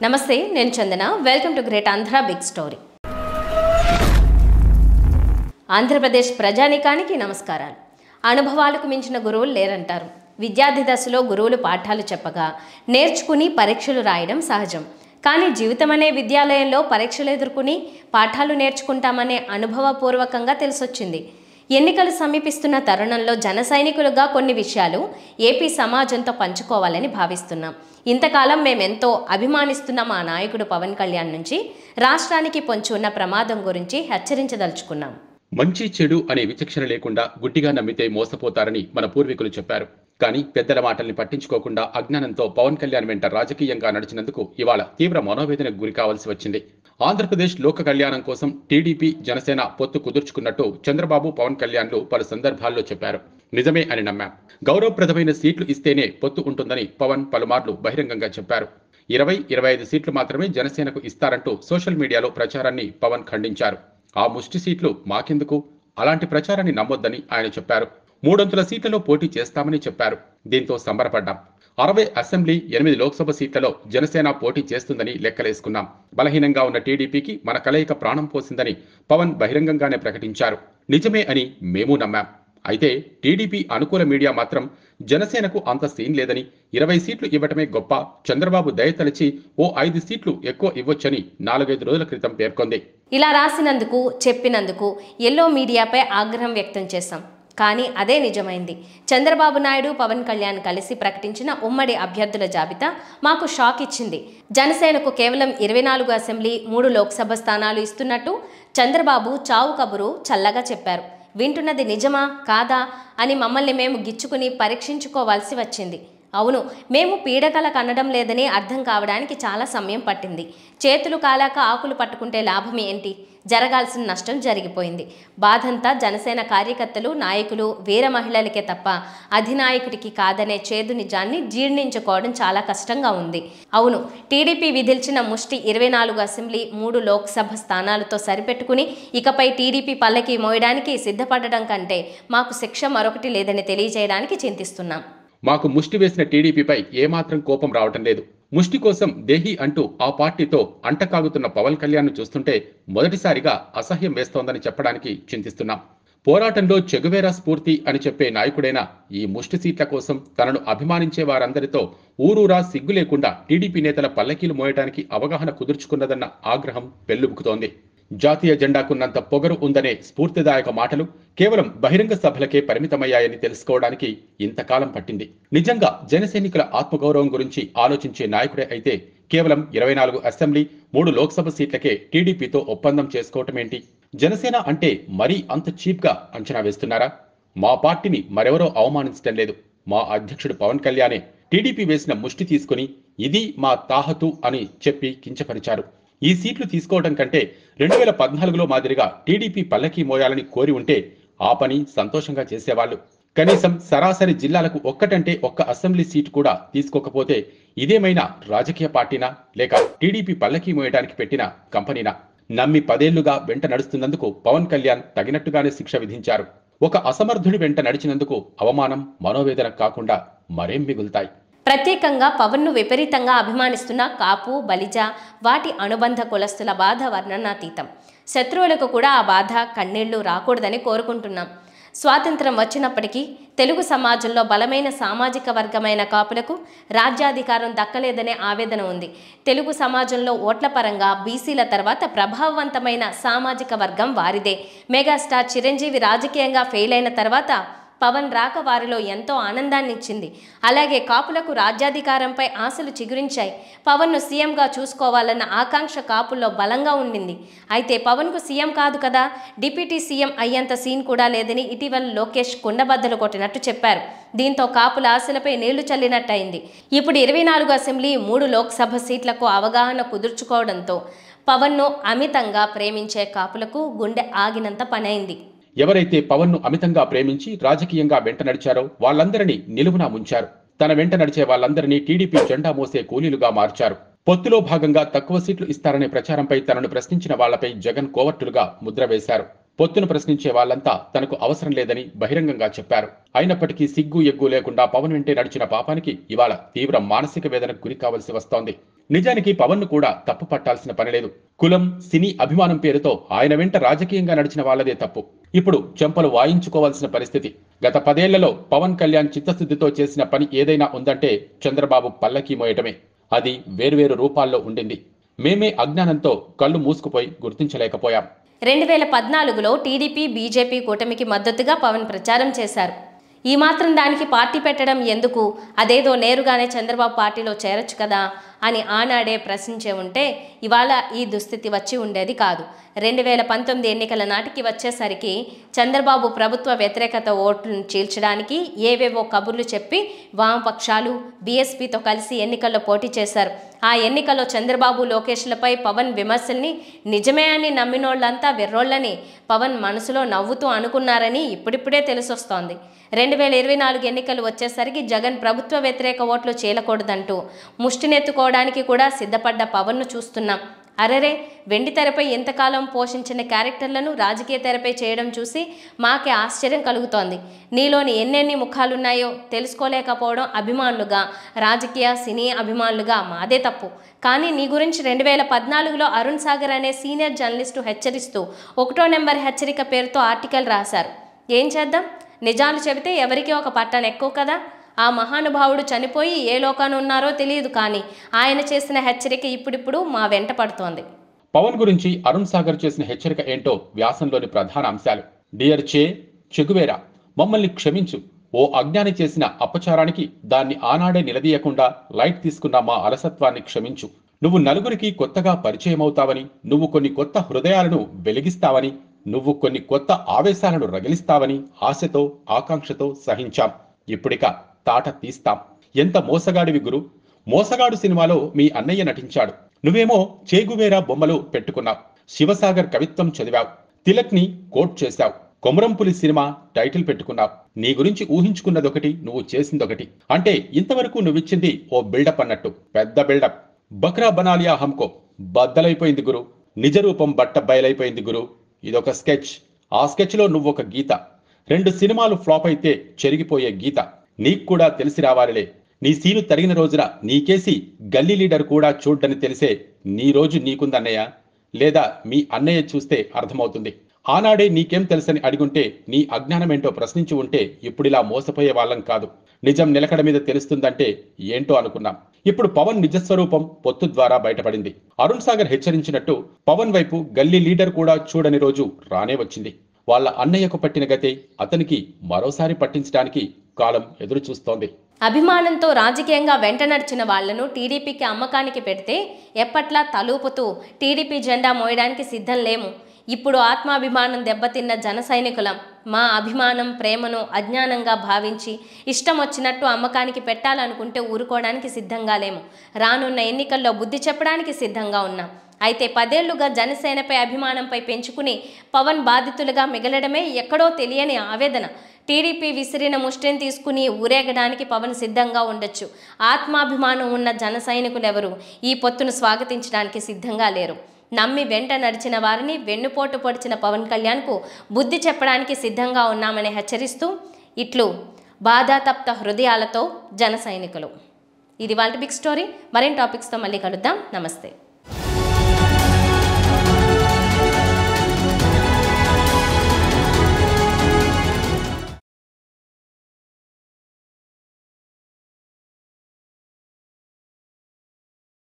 నమస్తే నేను Chandana welcome to great Andhra big story Andhra Pradesh ప్రజానికానికి నమస్కారాలు అనుభవాలకు మించిన గురువులు లేరంటారు విద్యార్థి దశలో గురువులు పాఠాలు చెప్పగా నేర్చుకుని పరీక్షలు రాయడం సహజం కానీ జీవితం అనే విద్యాలయంలో పరీక్షలు ఎదుర్కొని పాఠాలు నేర్చుకుంటామనే అనుభవపూర్వకంగా తెలిసొచ్చింది ఎన్నికలు సమీపిస్తున్న తరుణంలో జన సైనికులుగా కొన్ని విషయాలు ఏపీ సమాజంతో పంచుకోవాలని భావిస్తున్నాం ఇంతకాలం మేమెంతో అభిమానిస్తున్న మా నాయకుడు పవన్ కళ్యాణ్ నుంచి రాష్ట్రానికి పొంచి ఉన్న ప్రమాదం గురించి హెచ్చరించదలుచుకున్నాం మంచి చెడు అనే విచక్షణ లేకుండా గుడ్డిగా నమ్మితే మోసపోతారని మన పూర్వీకులు చెప్పారు కానీ పెద్దల మాటల్ని పట్టించుకోకుండా అజ్ఞానంతో పవన్ కళ్యాణ్ వెంట రాజకీయంగా నడిచినందుకు ఇవాళ తీవ్ర మనోవేదనకు గురి కావాల్సి వచ్చింది ఆంధ్రప్రదేశ్ లోక కళ్యాణం కోసం టీడీపీ జనసేన పొత్తు కుదుర్చుకున్నట్టు చంద్రబాబు పవన్ కళ్యాణ్లు పలు సందర్భాల్లో చెప్పారు నిజమే అని నమ్మాం గౌరవప్రదమైన సీట్లు ఇస్తేనే పొత్తు ఉంటుందని పవన్ పలుమార్లు బహిరంగంగా చెప్పారు ఇరవై ఇరవై ఐదు సీట్లు మాత్రమే జనసేనకు ఇస్తారంటూ సోషల్ మీడియాలో ప్రచారాన్ని పవన్ ఖండించారు ఆ ముష్టి సీట్లు మాకెందుకు అలాంటి ప్రచారాన్ని నమ్మొద్దని ఆయన చెప్పారు మూడొంతుల సీట్లలో పోటీ చేస్తామని చెప్పారు దీంతో సంబరపడ్డాం అరవై అసెంబ్లీ ఎనిమిది లోక్సభ సీట్లలో జనసేన పోటీ చేస్తుందని లెక్కలేసుకున్నాం బలహీనంగా ఉన్న టీడీపీకి మన కలయిక ప్రాణం పోసిందని పవన్ బహిరంగంగానే ప్రకటించారు నిజమే అని మేము నమ్మాం అయితే టీడీపీ అనుకూల మీడియా మాత్రం జనసేనకు అంత సీన్ లేదని ఇరవై సీట్లు ఇవ్వటమే గొప్ప చంద్రబాబు దయతలచి ఓ ఐదు సీట్లు ఎక్కువ ఇవ్వొచ్చని నాలుగైదు రోజుల క్రితం పేర్కొంది ఇలా రాసినందుకు చెప్పినందుకు ఎల్లో మీడియాపై ఆగ్రహం వ్యక్తం చేశాం కానీ అదే నిజమైంది చంద్రబాబు నాయుడు పవన్ కళ్యాణ్ కలిసి ప్రకటించిన ఉమ్మడి అభ్యర్థుల జాబితా మాకు షాక్ ఇచ్చింది జనసేనకు కేవలం ఇరవై నాలుగు అసెంబ్లీ మూడు లోక్సభ స్థానాలు ఇస్తున్నట్టు చంద్రబాబు చావు కబురు చల్లగా చెప్పారు వింటున్నది నిజమా కాదా అని మమ్మల్ని మేము గిచ్చుకుని పరీక్షించుకోవాల్సి వచ్చింది అవును మేము పీడకలకు అనడం లేదని అర్థం కావడానికి చాలా సమయం పట్టింది చేతులు కాలాక ఆకులు పట్టుకుంటే లాభం ఏంటి జరగాల్సిన నష్టం జరిగిపోయింది బాధంతా జనసేన కార్యకర్తలు నాయకులు వీర మహిళలకే తప్ప అధినాయకుడికి కాదనే చేదు నిజాన్ని జీర్ణించుకోవడం చాలా కష్టంగా ఉంది అవును టీడీపీ విధిల్చిన ముష్టి ఇరవై నాలుగు అసెంబ్లీ మూడు లోక్సభ స్థానాలతో సరిపెట్టుకుని ఇకపై టీడీపీ పల్లకి మోయడానికి సిద్ధపడడం కంటే మాకు శిక్ష మరొకటి లేదని తెలియజేయడానికి చింతిస్తున్నాం మాకు ముష్టి వేసిన టీడీపీపై ఏమాత్రం కోపం రావటం లేదు ముష్టి కోసం దేహి అంటూ ఆ పార్టీతో అంటకాగుతున్న పవన్ కళ్యాణ్ చూస్తుంటే మొదటిసారిగా అసహ్యం వేస్తోందని చెప్పడానికి చింతిస్తున్నాం పోరాటంలో చెగువేరా స్ఫూర్తి అని చెప్పే నాయకుడైన ఈ ముష్టి సీట్ల కోసం తనను అభిమానించే వారందరితో ఊరూరా సిగ్గు లేకుండా టీడీపీ నేతల పల్లకీలు మోయడానికి అవగాహన కుదుర్చుకున్నదన్న ఆగ్రహం పెల్లుబుకుతోంది జాతీయ జెండాకున్నంత పొగరు ఉందనే స్ఫూర్తిదాయక మాటలు కేవలం బహిరంగ సభలకే పరిమితమయ్యాయని తెలుసుకోవడానికి ఇంతకాలం పట్టింది నిజంగా జనసైనికుల ఆత్మగౌరవం గురించి ఆలోచించే నాయకుడే అయితే కేవలం ఇరవై నాలుగు అసెంబ్లీ మూడు లోక్సభ సీట్లకే టీడీపీతో ఒప్పందం చేసుకోవటమేంటి జనసేన అంటే మరీ అంత చీప్గా అంచనా వేస్తున్నారా మా పార్టీని మరెవరో అవమానించడం లేదు మా అధ్యక్షుడు పవన్ కళ్యాణే టీడీపీ వేసిన ముష్టి తీసుకుని ఇది మా తాహతు అని చెప్పి కించపరిచారు ఈ సీట్లు తీసుకోవడం కంటే రెండు వేల పద్నాలుగులో మాదిరిగా టీడీపీ పల్లకి మోయాలని కోరి ఉంటే ఆ పని సంతోషంగా చేసేవాళ్ళు కనీసం సరాసరి జిల్లాలకు ఒక్కటంటే ఒక్క అసెంబ్లీ సీటు కూడా తీసుకోకపోతే ఇదేమైనా రాజకీయ పార్టీనా లేక టీడీపీ పల్లకి మోయడానికి పెట్టిన కంపెనీనా నమ్మి పదేళ్లుగా వెంట నడుస్తున్నందుకు పవన్ కళ్యాణ్ తగినట్టుగానే శిక్ష విధించారు ఒక అసమర్థుడి వెంట నడిచినందుకు అవమానం మనోవేదన కాకుండా మరేం మిగులుతాయి ప్రత్యేకంగా పవన్ను విపరీతంగా అభిమానిస్తున్న కాపు బలిజ వాటి అనుబంధ కులస్తుల బాధ వర్ణనాతీతం శత్రువులకు కూడా ఆ బాధ కన్నీళ్లు రాకూడదని కోరుకుంటున్నాం స్వాతంత్రం వచ్చినప్పటికీ తెలుగు సమాజంలో బలమైన సామాజిక వర్గమైన కాపులకు రాజ్యాధికారం దక్కలేదనే ఆవేదన ఉంది తెలుగు సమాజంలో ఓట్ల పరంగా బీసీల తర్వాత ప్రభావవంతమైన సామాజిక వర్గం వారిదే మెగాస్టార్ చిరంజీవి రాజకీయంగా ఫెయిల్ అయిన తర్వాత పవన్ రాక వారిలో ఎంతో ఆనందాన్ని ఇచ్చింది అలాగే కాపులకు రాజ్యాధికారంపై ఆశలు చిగురించాయి పవన్ను సీఎంగా చూసుకోవాలన్న ఆకాంక్ష కాపుల్లో బలంగా ఉండింది అయితే పవన్కు సీఎం కాదు కదా డిప్యూటీ సీఎం అయ్యేంత సీన్ కూడా లేదని ఇటీవల లోకేష్ కుండబద్దలు కొట్టినట్టు చెప్పారు దీంతో కాపుల ఆశలపై నీళ్లు చల్లినట్టయింది ఇప్పుడు ఇరవై నాలుగు అసెంబ్లీ మూడు లోక్సభ సీట్లకు అవగాహన కుదుర్చుకోవడంతో పవన్ను అమితంగా ప్రేమించే కాపులకు గుండె ఆగినంత పనైంది ఎవరైతే పవన్ను అమితంగా ప్రేమించి రాజకీయంగా వెంట నడిచారో వాళ్ళందరినీ నిలువునా ముంచారు తన వెంట నడిచే వాళ్ళందరినీ టీడీపీ జెండా మోసే కూలీలుగా మార్చారు పొత్తులో భాగంగా తక్కువ సీట్లు ఇస్తారనే ప్రచారంపై తనను ప్రశ్నించిన వాళ్లపై జగన్ కోవర్టులుగా ముద్ర వేశారు పొత్తును ప్రశ్నించే వాళ్ళంతా తనకు అవసరం లేదని బహిరంగంగా చెప్పారు అయినప్పటికీ సిగ్గు ఎగ్గు లేకుండా పవన్ వెంటే నడిచిన పాపానికి ఇవాళ తీవ్ర మానసిక వేదనకు గురి కావలసి వస్తోంది నిజానికి పవన్ ను కూడా తప్పు పట్టాల్సిన పని లేదు కులం సినీ అభిమానం పేరుతో ఆయన వెంట రాజకీయంగా నడిచిన వాళ్ళదే తప్పు ఇప్పుడు చెంపలు వాయించుకోవాల్సిన పరిస్థితి గత పదేళ్లలో పవన్ కళ్యాణ్ చిత్తశుద్ధితో చేసిన పని ఏదైనా ఉందంటే చంద్రబాబు పల్లకి మోయటమే అది వేర్వేరు రూపాల్లో ఉండింది మేమే అజ్ఞానంతో కళ్ళు మూసుకుపోయి గుర్తించలేకపోయాం రెండు వేల పద్నాలుగులో టీడీపీ బీజేపీ కూటమికి మద్దతుగా పవన్ ప్రచారం చేశారు ఈ మాత్రం దానికి పార్టీ పెట్టడం ఎందుకు అదేదో నేరుగానే చంద్రబాబు పార్టీలో చేరొచ్చు కదా అని ఆనాడే ప్రశ్నించే ఉంటే ఇవాళ ఈ దుస్థితి వచ్చి ఉండేది కాదు రెండు వేల పంతొమ్మిది ఎన్నికల నాటికి వచ్చేసరికి చంద్రబాబు ప్రభుత్వ వ్యతిరేకత ఓట్లను చీల్చడానికి ఏవేవో కబుర్లు చెప్పి వామపక్షాలు బీఎస్పీతో కలిసి ఎన్నికల్లో పోటీ చేశారు ఆ ఎన్నికల్లో చంద్రబాబు లోకేష్లపై పవన్ విమర్శల్ని నిజమే అని నమ్మినోళ్ళంతా వెర్రోళ్ళని పవన్ మనసులో నవ్వుతూ అనుకున్నారని ఇప్పుడిప్పుడే తెలిసొస్తోంది రెండు వేల ఇరవై నాలుగు ఎన్నికలు వచ్చేసరికి జగన్ ప్రభుత్వ వ్యతిరేక ఓట్లు చేయకూడదంటూ ముష్టినెత్తుకోవడానికి కూడా సిద్ధపడ్డ పవన్ను చూస్తున్నాం అరెరే వెండి తెరపై ఎంతకాలం పోషించిన క్యారెక్టర్లను రాజకీయ తెరపై చేయడం చూసి మాకే ఆశ్చర్యం కలుగుతోంది నీలోని ఎన్నెన్ని ముఖాలున్నాయో తెలుసుకోలేకపోవడం అభిమానులుగా రాజకీయ సినీ అభిమానులుగా మాదే తప్పు కానీ నీ గురించి రెండు వేల పద్నాలుగులో అరుణ్ సాగర్ అనే సీనియర్ జర్నలిస్టు హెచ్చరిస్తూ ఒకటో నెంబర్ హెచ్చరిక పేరుతో ఆర్టికల్ రాశారు ఏం చేద్దాం నిజాలు చెబితే ఎవరికి ఒక పట్టణ ఎక్కువ కదా ఆ మహానుభావుడు చనిపోయి ఏ లోకాన ఉన్నారో తెలియదు కానీ ఆయన చేసిన హెచ్చరిక ఇప్పుడిప్పుడు మా వెంట పడుతోంది పవన్ గురించి అరుణ్ సాగర్ చేసిన హెచ్చరిక ఏంటో వ్యాసంలోని ప్రధాన అంశాలు డియర్ చే చెగువేరా మమ్మల్ని క్షమించు ఓ అజ్ఞాని చేసిన అపచారానికి దాన్ని ఆనాడే నిలదీయకుండా లైట్ తీసుకున్న మా అలసత్వాన్ని క్షమించు నువ్వు నలుగురికి కొత్తగా పరిచయమవుతావని నువ్వు కొన్ని కొత్త హృదయాలను వెలిగిస్తావని నువ్వు కొన్ని కొత్త ఆవేశాలను రగిలిస్తావని ఆశతో ఆకాంక్షతో సహించాం ఇప్పుడిక తాట తీస్తాం ఎంత మోసగాడివి గురు మోసగాడు సినిమాలో మీ అన్నయ్య నటించాడు నువ్వేమో చేగువేరా బొమ్మలు పెట్టుకున్నావు శివసాగర్ కవిత్వం చదివావు తిలక్ ని కోట్ చేశావు కొమరంపులి సినిమా టైటిల్ పెట్టుకున్నావు నీ గురించి ఊహించుకున్నదొకటి నువ్వు చేసిందొకటి అంటే ఇంతవరకు నువ్విచ్చింది ఓ బిల్డప్ అన్నట్టు పెద్ద బిల్డప్ బక్రా బనాలియా హమ్కో బద్దలైపోయింది గురు నిజరూపం బట్ట బయలైపోయింది గురు ఇదొక స్కెచ్ ఆ స్కెచ్లో నువ్వొక గీత రెండు సినిమాలు ఫ్లాప్ అయితే చెరిగిపోయే గీత నీకు కూడా తెలిసి రావాలిలే నీ సీను తరిగిన రోజున నీకేసి గల్లీ లీడర్ కూడా చూడ్డని తెలిసే నీ రోజు నీకుందన్నయ్య లేదా మీ అన్నయ్య చూస్తే అర్థమవుతుంది ఆనాడే నీకేం తెలుసని అడిగుంటే నీ అజ్ఞానమేంటో ప్రశ్నించి ఉంటే ఇప్పుడిలా మోసపోయే వాళ్ళం కాదు నిజం నిలకడ మీద తెలుస్తుందంటే ఏంటో అనుకున్నాం ఇప్పుడు పవన్ నిజస్వరూపం పొత్తు ద్వారా బయటపడింది అరుణ్ సాగర్ హెచ్చరించినట్టు పవన్ వైపు గల్లీ లీడర్ కూడా చూడని రోజు రానే వచ్చింది వాళ్ళ అన్నయ్యకు పట్టిన గతే అతనికి మరోసారి పట్టించడానికి కాలం ఎదురు చూస్తోంది అభిమానంతో రాజకీయంగా వెంట నడిచిన వాళ్లను టీడీపీకి అమ్మకానికి పెడితే ఎప్పట్లా తలూపుతూ టీడీపీ జెండా మోయడానికి సిద్ధం లేము ఇప్పుడు ఆత్మాభిమానం దెబ్బతిన్న జన సైనికులం మా అభిమానం ప్రేమను అజ్ఞానంగా భావించి ఇష్టం వచ్చినట్టు అమ్మకానికి పెట్టాలనుకుంటే ఊరుకోవడానికి సిద్ధంగా లేము రానున్న ఎన్నికల్లో బుద్ధి చెప్పడానికి సిద్ధంగా ఉన్నాం అయితే పదేళ్లుగా జనసేనపై అభిమానంపై పెంచుకుని పవన్ బాధితులుగా మిగలడమే ఎక్కడో తెలియని ఆవేదన టీడీపీ విసిరిన ముష్టిని తీసుకుని ఊరేగడానికి పవన్ సిద్ధంగా ఉండొచ్చు ఆత్మాభిమానం ఉన్న జన సైనికులెవరు ఈ పొత్తును స్వాగతించడానికి సిద్ధంగా లేరు నమ్మి వెంట నడిచిన వారిని వెన్నుపోటు పొడిచిన పవన్ కళ్యాణ్కు బుద్ధి చెప్పడానికి సిద్ధంగా ఉన్నామని హెచ్చరిస్తూ ఇట్లు బాధాతప్త హృదయాలతో జన సైనికులు ఇది వాళ్ళ బిగ్ స్టోరీ మరిన్ని టాపిక్స్తో మళ్ళీ కలుద్దాం నమస్తే